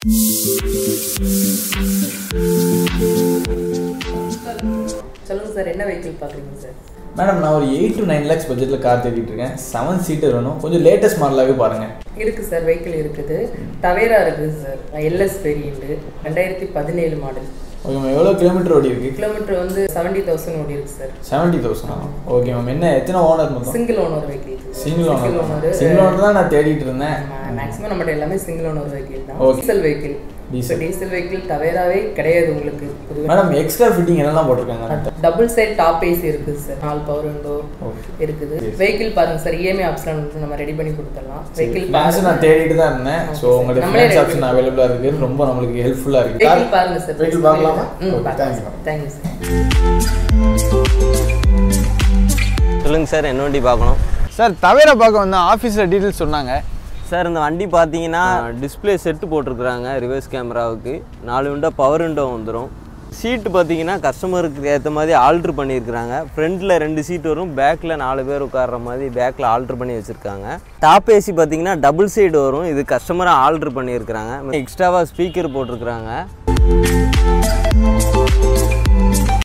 சொல்லுங்க சார் என்ன வெஹிக்கிள் பார்க்குறீங்க சார் மேடம் நான் ஒரு எயிட் டு நைன் லேக்ஸ் பட்ஜெட்டில் கார் தேடிட்டு இருக்கேன் செவன் சீட்டர் வேணும் கொஞ்சம் லேட்டஸ்ட் மாடலாகவே பாருங்கள் இருக்கு சார் வெஹிக்கிள் இருக்குது டவேரா இருக்குது சார் எல்எஸ் வேரியண்ட் ரெண்டாயிரத்தி பதினேழு மாடல் ஓகே மேம் எவ்வளோ கிலோமீட்டர் ஓடி இருக்கு கிலோமீட்டர் வந்து செவன்ட்டி தௌசண்ட் ஓடி இருக்கு sir seventy thousand okay ma'am என்ன எத்தனை ஓனர் மொத்தம் single owner vehicle single single owner owner single owner தான் நான் தேடிட்டு இருந்தேன் மேக்ஸிமம் நம்மகிட்ட எல்லாமே சிங்கிள் ஓனர் வெஹிக்கிள் தான் Okay. Diesel vehicle Diesel. Diesel vehicle டவேராவே கிடையாது உங்களுக்கு மேடம் எக்ஸ்ட்ரா ஃபிட்டிங் என்னெல்லாம் போட்டிருக்காங்க டபுள் சைட் டாப் ஏசி இருக்குது சார் நாலு பவர் விண்டோ ஓகே இருக்குது வெஹிக்கிள் பாருங்க சார் இஎம்ஐ ஆப்ஷன் நம்ம ரெடி பண்ணி கொடுத்துடலாம் வெஹிக்கிள் ஃபினான்ஸ் நான் தேடிட்டு தான் இருந்தேன் ஸோ Okay, உங்களோட நம்மளே ஃபினான்ஸ் ready ஆப்ஷன் அவைலபிளாக இருக்குது ரொம்ப நம்மளுக்கு ஹெல்ப்ஃபுல்லாக இருக்குது வெஹிக்கிள் பாருங்க சார் vehicle பார்க்கலாமா? ம் Okay, thank you. பார்க்கலாம் தேங்க்யூ சார் சொல்லுங்கள் சார் என்ன வண்டி பார்க்கணும் சார் தவேரா பார்க்க வந்த ஆஃபீஸில் டீட்டெயில்ஸ் சொன்னாங்க சார் இந்த வண்டி பார்த்தீங்கன்னா டிஸ்ப்ளே செட்டு போட்டிருக்குறாங்க ரிவர்ஸ் கேமராவுக்கு நாலு விண்டோ பவர் விண்டோ வந்துடும் சீட்டு பார்த்தீங்கன்னா கஸ்டமருக்கு ஏற்ற மாதிரி ஆல்ட்ரு பண்ணியிருக்கிறாங்க ஃப்ரண்ட்டில் ரெண்டு சீட் வரும் பேக்கில் நாலு பேர் உட்கார்ற மாதிரி பேக்கில் ஆல்ட்ரு பண்ணி வச்சுருக்காங்க டாப் ஏசி பார்த்தீங்கன்னா டபுள் சைடு வரும் இது கஸ்டமராக ஆல்ட்ரு பண்ணியிருக்கிறாங்க எக்ஸ்ட்ராவாக ஸ்பீக்கர் போட்டிருக்கிறாங்க